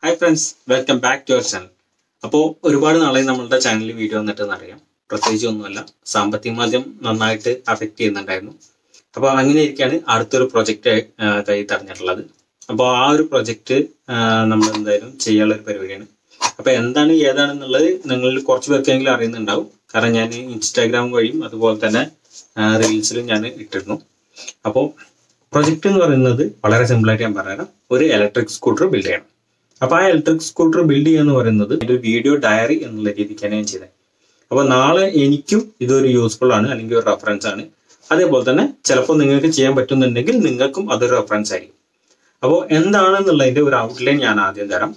Hi friends welcome back to our channel അപ്പോൾ ഒരുപാട് നാളെ നമ്മളുടെ ചാനലിൽ വീഡിയോ വന്നിട്ടെന്ന് അറിയാം പ്രത്യേകിച്ച് ഒന്നുമല്ല സാമ്പത്തിക മാധ്യം നന്നായിട്ട് അഫക്റ്റ് ചെയ്യുന്നുണ്ടായിരുന്നു അപ്പോൾ അങ്ങനെ ഇരിക്കുകയാണ് അടുത്തൊരു പ്രൊജക്റ്റ് കൈ തടഞ്ഞിട്ടുള്ളത് അപ്പോൾ ആ ഒരു പ്രൊജക്റ്റ് നമ്മൾ എന്തായാലും ചെയ്യാനുള്ള ഒരു പരിപാടിയാണ് അപ്പോൾ എന്താണ് ഏതാണെന്നുള്ളത് നിങ്ങളിൽ കുറച്ച് പേർക്കെങ്കിലും അറിയുന്നുണ്ടാവും കാരണം ഞാൻ ഇൻസ്റ്റാഗ്രാം വഴിയും അതുപോലെ തന്നെ റീൽസിലും ഞാൻ ഇട്ടിരുന്നു അപ്പോൾ പ്രൊജക്റ്റ് എന്ന് പറയുന്നത് വളരെ സിമ്പിളായിട്ട് ഞാൻ പറയാം ഒരു ഇലക്ട്രിക് സ്കൂട്ടർ ബിൽഡ് ചെയ്യണം അപ്പൊ ആ ഇലക്ട്രിക് സ്കൂട്ടർ ബിൽഡ് ചെയ്യുക എന്ന് പറയുന്നത് ഒരു വീഡിയോ ഡയറി എന്നുള്ള രീതിക്കാണ് ഞാൻ ചെയ്തത് അപ്പൊ നാളെ എനിക്കും ഇതൊരു യൂസ്ഫുൾ ആണ് അല്ലെങ്കിൽ ഒരു റെഫറൻസ് ആണ് അതേപോലെ തന്നെ ചിലപ്പോൾ നിങ്ങൾക്ക് ചെയ്യാൻ പറ്റുന്നുണ്ടെങ്കിൽ നിങ്ങൾക്കും അതൊരു റെഫറൻസ് ആയിരിക്കും അപ്പോൾ എന്താണെന്നുള്ളതിന്റെ ഒരു ഔട്ട്ലൈൻ ഞാൻ ആദ്യം തരാം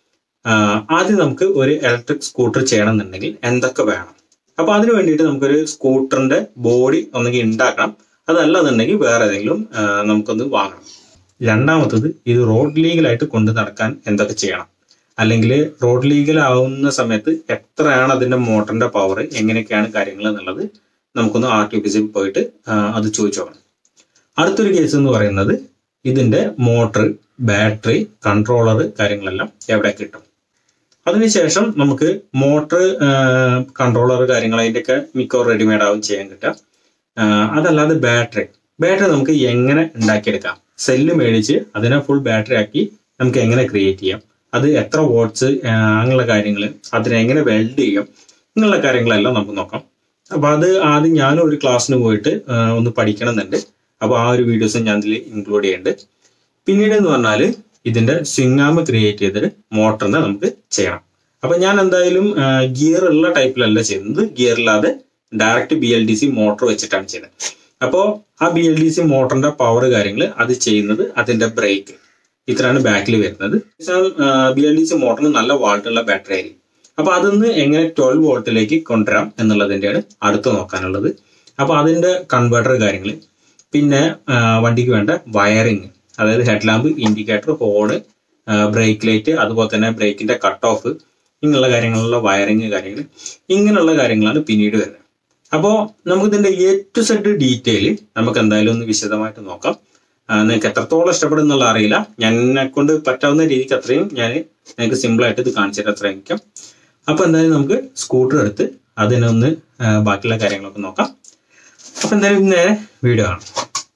ആഹ് ആദ്യം നമുക്ക് ഒരു ഇലക്ട്രിക് സ്കൂട്ടർ ചെയ്യണമെന്നുണ്ടെങ്കിൽ എന്തൊക്കെ വേണം അപ്പൊ അതിന് വേണ്ടിയിട്ട് നമുക്കൊരു സ്കൂട്ടറിന്റെ ബോഡി ഒന്നെങ്കിൽ ഉണ്ടാക്കണം അതല്ലെന്നുണ്ടെങ്കിൽ വേറെ ഏതെങ്കിലും ആഹ് നമുക്കൊന്ന് വാങ്ങണം രണ്ടാമത്തത് ഇത് റോഡ് ലീഗലായിട്ട് കൊണ്ടു നടക്കാൻ എന്തൊക്കെ ചെയ്യണം അല്ലെങ്കിൽ റോഡ് ലീഗൽ ആവുന്ന സമയത്ത് എത്രയാണ് അതിന്റെ മോട്ടറിന്റെ പവർ എങ്ങനെയൊക്കെയാണ് കാര്യങ്ങൾ എന്നുള്ളത് നമുക്കൊന്ന് ആർ ടി ഓഫീസിൽ പോയിട്ട് ആഹ് അത് ചോദിച്ചു നോക്കണം അടുത്തൊരു കേസ് എന്ന് പറയുന്നത് ഇതിന്റെ മോട്ടർ ബാറ്ററി കൺട്രോളർ കാര്യങ്ങളെല്ലാം എവിടെ കിട്ടും അതിനുശേഷം നമുക്ക് മോട്ടർ കൺട്രോളർ കാര്യങ്ങൾ അതിൻ്റെയൊക്കെ മിക്കവാറും റെഡിമെയ്ഡ് ആവും ചെയ്യാൻ കിട്ടുക ആഹ് അതല്ലാതെ ബാറ്ററി ബാറ്ററി നമുക്ക് എങ്ങനെ ഉണ്ടാക്കിയെടുക്കാം സെല്ല് മേടിച്ച് അതിനെ ഫുൾ ബാറ്ററി ആക്കി നമുക്ക് എങ്ങനെ ക്രിയേറ്റ് ചെയ്യാം അത് എത്ര വോട്ട്സ് അങ്ങനെയുള്ള കാര്യങ്ങൾ അതിനെ എങ്ങനെ വെൽഡ് ചെയ്യാം ഇങ്ങനെയുള്ള കാര്യങ്ങളെല്ലാം നമുക്ക് നോക്കാം അപ്പൊ അത് ആദ്യം ഞാനും ഒരു ക്ലാസ്സിന് പോയിട്ട് ആഹ് ഒന്ന് പഠിക്കണമെന്നുണ്ട് അപ്പൊ ആ ഒരു വീഡിയോസ് ഞാൻ ഇതിൽ ഇൻക്ലൂഡ് ചെയ്യുന്നുണ്ട് പിന്നീട് എന്ന് പറഞ്ഞാൽ ഇതിന്റെ സ്വിങ്ങാമ് ക്രിയേറ്റ് ചെയ്തിട്ട് മോട്ടറിനെ നമുക്ക് ചെയ്യണം അപ്പൊ ഞാൻ എന്തായാലും ഗിയർ ഉള്ള ടൈപ്പിലല്ല ചെയ്യുന്നത് ഗിയർ ഇല്ലാതെ direct B L D C motor വെച്ചിട്ടാണ് ചെയ്യുന്നത് അപ്പോൾ ആ ബി എൽ ഡി സി മോട്ടറിന്റെ പവർ കാര്യങ്ങൾ അത് ചെയ്യുന്നത് അതിന്റെ ബ്രേക്ക് ഇത്രയാണ് ബാക്കിൽ വരുന്നത് ബി എൽ ഡി സി മോട്ടറിന് നല്ല വാൾട്ടുള്ള ബാറ്ററി ആയിരിക്കും അപ്പൊ അതൊന്ന് എങ്ങനെ ട്വൽവ് വോൾട്ടിലേക്ക് കൊണ്ടുവരാം എന്നുള്ളതിന്റെയാണ് അടുത്ത് നോക്കാനുള്ളത് അപ്പൊ അതിന്റെ കൺവേർട്ടർ കാര്യങ്ങൾ പിന്നെ ആ, വണ്ടിക്ക് വേണ്ട വയറിങ് അതായത് head lamp indicator horn brake light അതുപോലെ തന്നെ ബ്രേക്കിന്റെ കട്ട് ഓഫ് ഇങ്ങനെയുള്ള കാര്യങ്ങളുള്ള വയറിങ് കാര്യങ്ങൾ ഇങ്ങനെയുള്ള കാര്യങ്ങളാണ് പിന്നീട് വരുന്നത് അപ്പോൾ നമുക്ക് ഇതിന്റെ എ ടു സെഡ് ഡീറ്റെയിൽ നമുക്ക് എന്തായാലും ഒന്ന് വിശദമായിട്ട് നോക്കാം ആ, നിങ്ങൾക്ക് എത്രത്തോളം ഇഷ്ടപ്പെടും എന്നുള്ള അറിയില്ല ഞാൻ എന്നെ കൊണ്ട് പറ്റാവുന്ന രീതിക്ക് അത്രയും ഞാൻ നിങ്ങൾക്ക് സിമ്പിൾ ആയിട്ട് ഇത് കാണിച്ചു തരാൻ ശ്രമിക്കാം അപ്പൊ എന്തായാലും നമുക്ക് സ്കൂട്ടർ എടുത്ത് അതിനൊന്ന് ആ, ബാക്കിയുള്ള കാര്യങ്ങളൊക്കെ നോക്കാം അപ്പൊ എന്തായാലും നേരെ വീഡിയോ കാണാം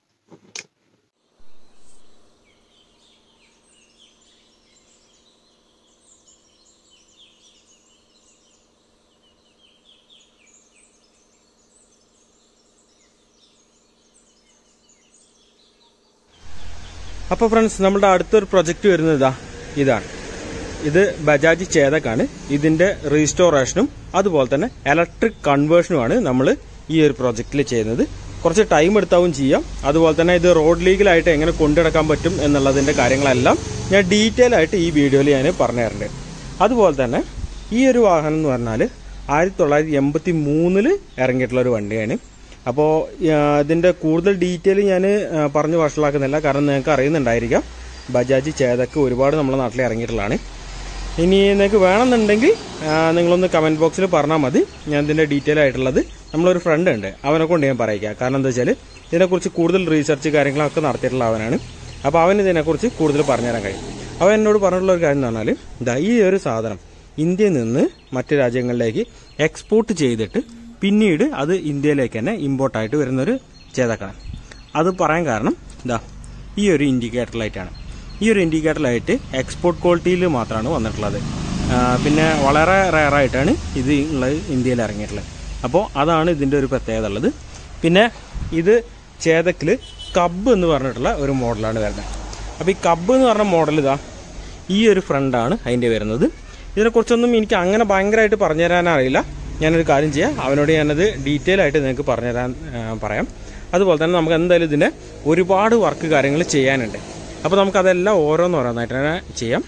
അപ്പോൾ ഫ്രണ്ട്സ് നമ്മുടെ അടുത്തൊരു പ്രൊജക്റ്റ് വരുന്നത് ഇതാ ഇതാണ് ഇത് ബജാജ് ചേതക്കാണ് ഇതിന്റെ റീസ്റ്റോറേഷനും അതുപോലെ തന്നെ ഇലക്ട്രിക് കൺവേർഷനുമാണ് നമ്മൾ ഈ ഒരു പ്രൊജക്റ്റിൽ ചെയ്യുന്നത് കുറച്ച് ടൈം എടുത്താവും ചെയ്യാം അതുപോലെ തന്നെ ഇത് റോഡ് ലീഗലായിട്ട് എങ്ങനെ കൊണ്ടുനടക്കാൻ പറ്റും എന്നുള്ളതിന്റെ കാര്യങ്ങളെല്ലാം ഞാൻ ഡീറ്റെയിൽ ആയിട്ട് ഈ വീഡിയോയിൽ ഞാൻ പറഞ്ഞു തരുന്നുണ്ട് അതുപോലെ തന്നെ ഈ ഒരു വാഹനം എന്ന് പറഞ്ഞാൽ ആയിരത്തി തൊള്ളായിരത്തി എൺപത്തി മൂന്നില് ഇറങ്ങിയിട്ടുള്ള ഒരു വണ്ടിയാണ് അപ്പോൾ ഇതിന്റെ കൂടുതൽ ഡീറ്റെയിൽ ഞാൻ പറഞ്ഞ് വഷളാക്കുന്നില്ല കാരണം നിങ്ങൾക്ക് അറിയുന്നുണ്ടായിരിക്കാം ബജാജ് ചേതക്ക് ഒരുപാട് നമ്മുടെ നാട്ടിൽ ഇറങ്ങിയിട്ടുള്ളതാണ് ഇനി നിങ്ങൾക്ക് വേണമെന്നുണ്ടെങ്കിൽ ആ, നിങ്ങളൊന്ന് കമന്റ് ബോക്സിൽ പറഞ്ഞാൽ മതി ഞാൻ ഇതിന്റെ ഡീറ്റെയിൽ ആയിട്ടുള്ളത് നമ്മളൊരു ഫ്രണ്ട് ഉണ്ട് അവനെ കൊണ്ട് ഞാൻ പറയിക്കാം കാരണം എന്താ വെച്ചാൽ ഇതിനെക്കുറിച്ച് കൂടുതൽ റീസെർച്ച് കാര്യങ്ങളൊക്കെ നടത്തിയിട്ടുള്ള അവനാണ് അപ്പോൾ അവൻ ഇതിനെക്കുറിച്ച് കൂടുതൽ പറഞ്ഞുതരാൻ കഴിയും അവൻ എന്നോട് പറഞ്ഞിട്ടുള്ള ഒരു കാര്യം എന്ന് പറഞ്ഞാൽ ഇതാ ഈ ഒരു സാധനം ഇന്ത്യയിൽ നിന്ന് മറ്റ് രാജ്യങ്ങളിലേക്ക് എക്സ്പോർട്ട് ചെയ്തിട്ട് പിന്നീട് അത് ഇന്ത്യയിലേക്ക് തന്നെ ഇമ്പോർട്ടായിട്ട് വരുന്നൊരു ചേതക്കാണ് അത് പറയാൻ കാരണം ഇതാ ഈ ഒരു ഇൻഡിക്കേറ്റർ ലൈറ്റാണ് ഈ ഒരു ഇൻഡിക്കേറ്റർ ലൈറ്റ് എക്സ്പോർട്ട് ക്വാളിറ്റിയിൽ മാത്രമാണ് വന്നിട്ടുള്ളത് ആ, പിന്നെ വളരെ റയറായിട്ടാണ് ഇത് ഉള്ളത് ഇന്ത്യയിൽ ഇറങ്ങിയിട്ടുള്ളത് അപ്പോൾ അതാണ് ഇതിൻ്റെ ഒരു പ്രത്യേകത ഉള്ളത് പിന്നെ ഇത് ചേതക്കിൽ കബ് എന്ന് പറഞ്ഞിട്ടുള്ള ഒരു മോഡലാണ് വരുന്നത് അപ്പോൾ ഈ കബ് എന്ന് പറഞ്ഞ മോഡൽ ഇതാ ഈ ഒരു ഫ്രണ്ടാണ് അതിൻ്റെ വരുന്നത് ഇതിനെക്കുറിച്ചൊന്നും എനിക്ക് അങ്ങനെ ഭയങ്കരമായിട്ട് പറഞ്ഞുതരാൻ അറിയില്ല ഞാനൊരു കാര്യം ചെയ്യാം അവനോട് ഞാനത് ഡീറ്റെയിൽ ആയിട്ട് നിങ്ങൾക്ക് പറഞ്ഞുതരാൻ ആ, പറയാം അതുപോലെ തന്നെ നമുക്ക് എന്തായാലും ഇതിൻ്റെ ഒരുപാട് വർക്ക് കാര്യങ്ങൾ ചെയ്യാനുണ്ട് അപ്പോൾ നമുക്കതെല്ലാം ഓരോന്നോരോന്നായിട്ട് തന്നെ ചെയ്യാം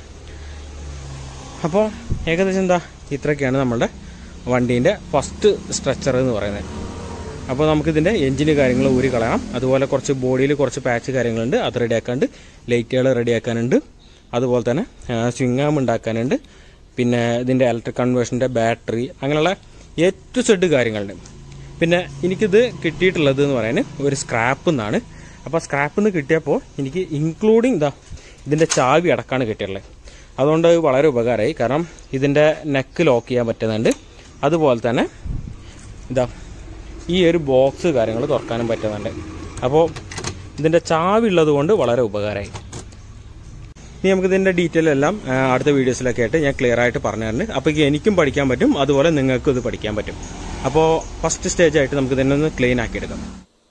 അപ്പോൾ ഏകദേശം എന്താ ഇത്രയൊക്കെയാണ് നമ്മളുടെ വണ്ടീൻ്റെ ഫസ്റ്റ് സ്ട്രക്ചർ എന്ന് പറയുന്നത് അപ്പോൾ നമുക്കിതിൻ്റെ എഞ്ചിന് കാര്യങ്ങൾ ഊരി കളയണം അതുപോലെ കുറച്ച് ബോഡിയിൽ കുറച്ച് പാച്ച് കാര്യങ്ങളുണ്ട് അത് റെഡിയാക്കാനുണ്ട് ലൈറ്റുകൾ റെഡിയാക്കാനുണ്ട് അതുപോലെ തന്നെ സ്വിങ് ആം ഉണ്ടാക്കാനുണ്ട് പിന്നെ ഇതിൻ്റെ ഇലക്ട്രിക് കൺവേർഷൻ്റെ ബാറ്ററി അങ്ങനെയുള്ള എ ടു സെഡ് കാര്യങ്ങളുണ്ട് പിന്നെ എനിക്കിത് കിട്ടിയിട്ടുള്ളത് എന്ന് പറയാൻ ഒരു സ്ക്രാപ്പ് എന്നാണ് അപ്പോൾ സ്ക്രാപ്പിൽ നിന്ന് കിട്ടിയപ്പോൾ എനിക്ക് ഇൻക്ലൂഡിങ് ഇതാ ഇതിൻ്റെ ചാവി അടക്കാണ് കിട്ടിയുള്ളത് അതുകൊണ്ട് അത് വളരെ ഉപകാരമായി കാരണം ഇതിൻ്റെ നെക്ക് ലോക്ക് ചെയ്യാൻ പറ്റുന്നുണ്ട് അതുപോലെ തന്നെ ഇതാ ഈ ഒരു ബോക്സ് കാര്യങ്ങൾ തുറക്കാനും പറ്റുന്നുണ്ട് അപ്പോൾ ഇതിൻ്റെ ചാവി ഉള്ളത് കൊണ്ട് വളരെ ഉപകാരമായി ഇനി നമുക്ക് ഇതിൻ്റെ ഡീറ്റെയിൽ എല്ലാം ആ, അടുത്ത വീഡിയോസിലൊക്കെ ആയിട്ട് ഞാൻ ക്ലിയർ ആയിട്ട് പറഞ്ഞു തരുന്നുണ്ട് അപ്പോൾ എനിക്കും പഠിക്കാൻ പറ്റും അതുപോലെ നിങ്ങൾക്കും ഇത് പഠിക്കാൻ പറ്റും അപ്പോൾ ഫസ്റ്റ് സ്റ്റേജ് ആയിട്ട് നമുക്ക് ഇതിനെ ഒന്ന് ക്ലീൻ ആക്കി എടുക്കാം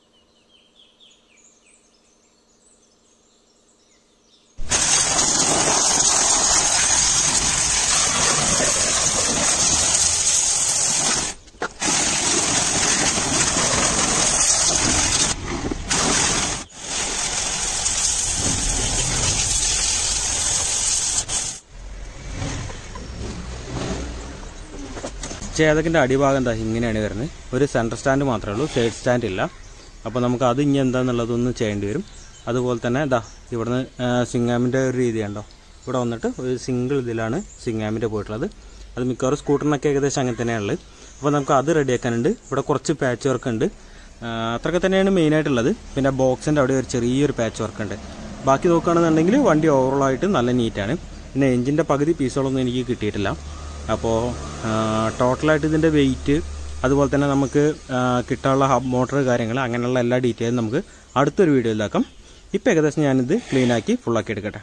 ചേതക്കിൻ്റെ അടിഭാഗം എന്താ ഇങ്ങനെയാണ് വരുന്നത് ഒരു സെൻറ്റർ സ്റ്റാൻഡ് മാത്രമേ ഉള്ളൂ സൈഡ് സ്റ്റാൻഡ് ഇല്ല അപ്പോൾ നമുക്ക് അത് ഇനി എന്താണെന്നുള്ളതൊന്ന് ചെയ്യേണ്ടി വരും അതുപോലെ തന്നെ ഇതാ ഇവിടുന്ന് സിംഗാമിൻ്റെ ഒരു രീതി ഉണ്ടോ ഇവിടെ വന്നിട്ട് ഒരു സിംഗിൾ ഇതിലാണ് സിംഗാമിൻ്റെ പോയിട്ടുള്ളത് അത് മിക്കവാറും സ്കൂട്ടറിനൊക്കെ ഏകദേശം അങ്ങനെ തന്നെയാണുള്ളത് അപ്പോൾ നമുക്ക് അത് റെഡിയാക്കാനുണ്ട് ഇവിടെ കുറച്ച് പാച്ച് വർക്ക് ഉണ്ട് ആ, അത്രയൊക്കെ തന്നെയാണ് മെയിനായിട്ടുള്ളത് പിന്നെ ബോക്സിൻ്റെ അവിടെ ഒരു ചെറിയൊരു പാച്ച് വർക്ക് ഉണ്ട് ബാക്കി നോക്കുകയാണെന്നുണ്ടെങ്കിൽ വണ്ടി ഓവറോൾ ആയിട്ട് നല്ല നീറ്റാണ് പിന്നെ എഞ്ചിൻ്റെ പകുതി പീസുകളൊന്നും എനിക്ക് കിട്ടിയിട്ടില്ല അപ്പോൾ ടോട്ടലായിട്ട് ഇതിൻ്റെ വെയിറ്റ് അതുപോലെ തന്നെ നമുക്ക് ആ, കിട്ടാനുള്ള ഹബ് മോട്ടർ കാര്യങ്ങൾ അങ്ങനെയുള്ള എല്ലാ ഡീറ്റെയിലും നമുക്ക് അടുത്തൊരു വീഡിയോയിലാക്കാം ഇപ്പോൾ ഏകദേശം ഞാനിത് ക്ലീനാക്കി ഫുള്ളാക്കി എടുക്കട്ടെ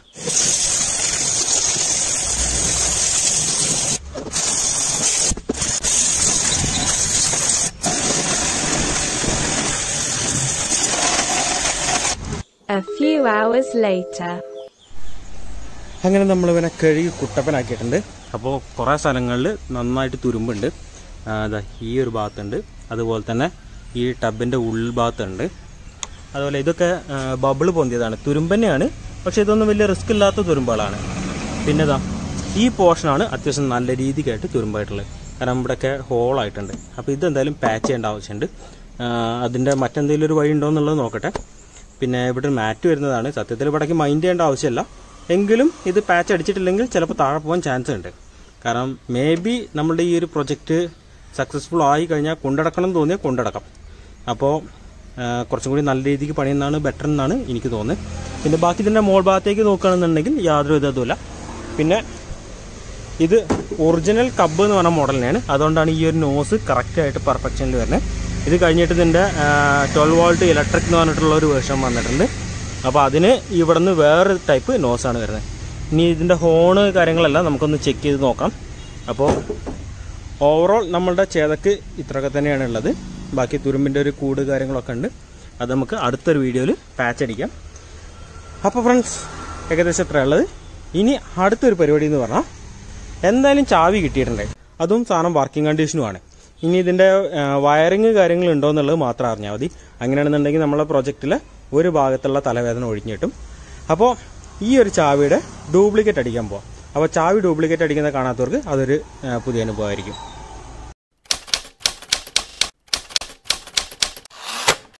A few hours later. അങ്ങനെ നമ്മൾ ഇവനെ കഴുകി കുട്ടപ്പനാക്കിയിട്ടുണ്ട് അപ്പോൾ കുറേ സ്ഥലങ്ങളിൽ നന്നായിട്ട് തുരുമ്പുണ്ട് ആ, ദാ ഈ ഒരു ഭാഗത്തുണ്ട് അതുപോലെ തന്നെ ഈ ടബിൻ്റെ ഉൾഭാഗത്തുണ്ട് അതുപോലെ ഇതൊക്കെ ബബിൾ പൊന്തിയതാണ് തുരുമ്പ് തന്നെയാണ് പക്ഷേ ഇതൊന്നും വലിയ റിസ്ക് ഇല്ലാത്ത തുരുമ്പുകളാണ് പിന്നെ ഇതാ ഈ പോർഷനാണ് അത്യാവശ്യം നല്ല രീതിക്കായിട്ട് തുരുമ്പായിട്ടുള്ളത് കാരണം ഇവിടെയൊക്കെ ഹോളായിട്ടുണ്ട് അപ്പോൾ ഇതെന്തായാലും പാച്ച് ചെയ്യേണ്ട ആവശ്യമുണ്ട് ആ, അതിൻ്റെ മറ്റെന്തെങ്കിലും ഒരു വഴി ഉണ്ടോ എന്നുള്ളത് നോക്കട്ടെ പിന്നെ ഇവിടെ ഒരു മാറ്റ് വരുന്നതാണ് സത്യത്തിൽ ഇവിടേക്ക് മൈൻഡ് ചെയ്യേണ്ട ആവശ്യമില്ല എങ്കിലും ഇത് പാച്ച് അടിച്ചിട്ടില്ലെങ്കിൽ ചിലപ്പോൾ താഴെ പോകാൻ ചാൻസ് ഉണ്ട് കാരണം മേ ബി നമ്മുടെ ഈ ഒരു പ്രൊജക്റ്റ് സക്സസ്ഫുൾ ആയി കഴിഞ്ഞാൽ കൊണ്ടടക്കണം എന്ന് തോന്നിയാൽ കൊണ്ടടക്കാം അപ്പോൾ കുറച്ചും കൂടി നല്ല രീതിക്ക് പണിയുന്നതാണ് ബെറ്റർ എന്നാണ് എനിക്ക് തോന്നുന്നത് പിന്നെ ബാക്കി ഇതിൻ്റെ മോൾ ഭാഗത്തേക്ക് നോക്കുകയാണെന്നുണ്ടെങ്കിൽ യാതൊരു ഇതുമില്ല പിന്നെ ഇത് ഒറിജിനൽ കബ് എന്ന് പറഞ്ഞ മോഡലിനാണ് അതുകൊണ്ടാണ് ഈ ഒരു നോസ് കറക്റ്റായിട്ട് പെർഫെക്ഷനിൽ വരുന്നത് ഇത് കഴിഞ്ഞിട്ട് ഇതിൻ്റെ ട്വൽവ് വോൾട്ട് ഇലക്ട്രിക് എന്ന് പറഞ്ഞിട്ടുള്ള ഒരു വേർഷൻ വന്നിട്ടുണ്ട് അപ്പോൾ അതിന് ഇവിടെ നിന്ന് വേറെ ടൈപ്പ് നോസാണ് വരുന്നത് ഇനി ഇതിൻ്റെ ഹോണ് കാര്യങ്ങളെല്ലാം നമുക്കൊന്ന് ചെക്ക് ചെയ്ത് നോക്കാം അപ്പോൾ ഓവറോൾ നമ്മളുടെ ചേതക്ക് ഇത്രയൊക്കെ തന്നെയാണ് ഉള്ളത് ബാക്കി തുരുമ്പിൻ്റെ ഒരു കൂട് കാര്യങ്ങളൊക്കെ ഉണ്ട് അത് നമുക്ക് അടുത്തൊരു വീഡിയോയിൽ പാച്ച് അടിക്കാം അപ്പോൾ ഫ്രണ്ട്സ് ഏകദേശം ഇത്ര ഉള്ളത് ഇനി അടുത്തൊരു പരിപാടി എന്ന് പറഞ്ഞാൽ എന്തായാലും ചാവി കിട്ടിയിട്ടുണ്ട് അതും സാധനം വർക്കിംഗ് കണ്ടീഷനുമാണ് ഇനി ഇതിൻ്റെ വയറിങ് കാര്യങ്ങൾ ഉണ്ടോ എന്നുള്ളത് മാത്രം അറിഞ്ഞാൽ മതി അങ്ങനെയാണെന്നുണ്ടെങ്കിൽ നമ്മളെ പ്രൊജക്റ്റിലെ ഒരു ഭാഗത്തുള്ള തലവേദന ഒഴിഞ്ഞു കിട്ടും അപ്പോൾ ഈ ഒരു ചാവിയുടെ ഡ്യൂപ്ലിക്കേറ്റ് അടിക്കാൻ പോവാം അപ്പോൾ ചാവി ഡ്യൂപ്ലിക്കേറ്റ് അടിക്കുന്നത് കാണാത്തവർക്ക് അതൊരു ആ, പുതിയ അനുഭവമായിരിക്കും